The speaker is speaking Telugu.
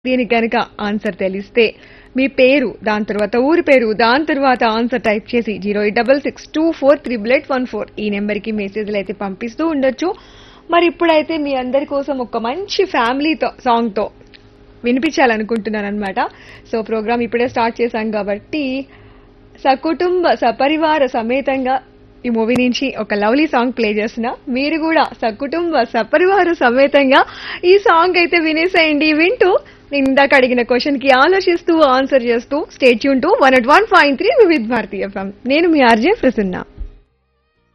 దీనికి కనుక ఆన్సర్ తెలిస్తే మీ పేరు దాని తర్వాత ఊరి పేరు దాని తర్వాత ఆన్సర్ టైప్ చేసి zero eight double six two four triple eight one four ఈ నెంబర్కి మెసేజ్లు అయితే పంపిస్తూ ఉండొచ్చు మరి ఇప్పుడైతే మీ అందరి కోసం ఒక మంచి ఫ్యామిలీతో సాంగ్తో వినిపించాలనుకుంటున్నాను అనమాట సో ప్రోగ్రామ్ ఇప్పుడే స్టార్ట్ చేశాం కాబట్టి సకుటుంబ సపరివార సమేతంగా ఈ మూవీ నుంచి ఒక లవ్లీ సాంగ్ ప్లే చేస్తున్నా మీరు కూడా సకుటుంబ సపరివార సమేతంగా ఈ సాంగ్ అయితే వినేసేయండి వింటూ నేను ఇందాక అడిగిన క్వశ్చన్ కి ఆలోచిస్తూ ఆన్సర్ చేస్తూ స్టేట్ యూన్ to one at one point three Vividh Bharati FM నేను మీ ఆర్జే ప్రసన్న